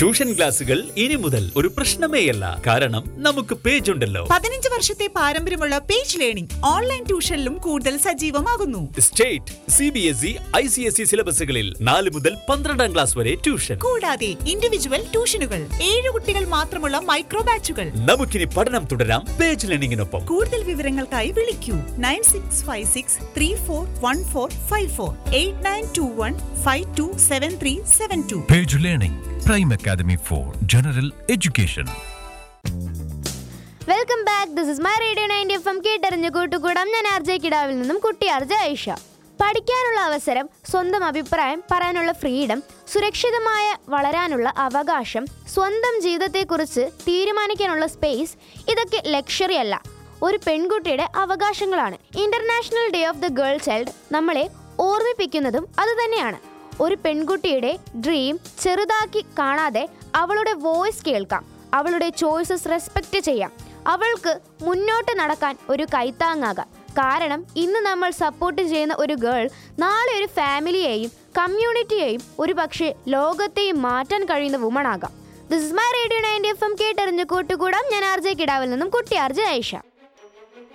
Tuition ക്ലാസുകൾ ഇനി മുതൽ ഒരു പ്രശ്നമേയല്ല കാരണം നമുക്ക് പേജ് ഉണ്ടല്ലോ പതിനഞ്ച് വർഷത്തെ പാരമ്പര്യമുള്ള പേജ് ലേണിംഗ് ഓൺലൈൻ ട്യൂഷനിലും കൂടുതൽ സജീവമാകുന്നു state C B S E I C S E സിലബസുകളിൽ നാല് മുതൽ പന്ത്രണ്ടാം ക്ലാസ് വരെ ട്യൂഷൻ കൂടാതെ ഇൻഡിവിജ്വൽ ട്യൂഷനുകൾ ഏഴ് കുട്ടികൾ മാത്രമുള്ള മൈക്രോ ബാച്ചുകൾ നമുക്കിനി പഠനം തുടരാം പേജ് ലേണിംഗിനൊപ്പം കൂടുതൽ വിവരങ്ങൾക്കായി വിളിക്കൂ nine six five six three four one four five four eight nine two one five two seven three seven two Page Learning, Prime Academy for General Education. Welcome back this is my radio ninety F M കേട്ടറിഞ്ഞ കൂട്ടുകൂടാം ഞാൻ R J കിടാവിൽ നിന്നും കുട്ടി R J Aisha പഠിക്കാനുള്ള അവസരം സ്വന്തം അഭിപ്രായം പറയാനുള്ള ഫ്രീഡം സുരക്ഷിതമായ വളരാനുള്ള അവകാശം സ്വന്തം ജീവിതത്തെക്കുറിച്ച് തീരുമാനിക്കാനുള്ള സ്പേസ് ഇതൊക്കെ ലക്ഷറി അല്ല ഒരു പെൺകുട്ടിയുടെ അവകാശങ്ങളാണ് international day of the girl child നമ്മളെ ഓർമ്മിപ്പിക്കുന്നതും അതുതന്നെയാണ് ഒരു പെൺകുട്ടിയുടെ ഡ്രീം ചെറുതാക്കി കാണാതെ അവളുടെ വോയിസ് കേൾക്കാം അവളുടെ ചോയ്സസ് റെസ്പെക്റ്റ് ചെയ്യാം അവൾക്ക് മുന്നോട്ട് നടക്കാൻ ഒരു കൈത്താങ്ങാകാം കാരണം ഇന്ന് നമ്മൾ സപ്പോർട്ട് ചെയ്യുന്ന ഒരു ഗേൾ നാളെ ഒരു ഫാമിലിയെയും കമ്മ്യൂണിറ്റിയെയും ഒരു പക്ഷേ ലോകത്തെയും മാറ്റാൻ കഴിയുന്ന വുമൺ ആകാം this is my radio ninety F M കേട്ടറിഞ്ഞ് കൂട്ടുകൂടാം ഞാൻ ആർ ജെ കിടാവിൽ നിന്നും കുട്ടി ആർ ജെ ഐഷ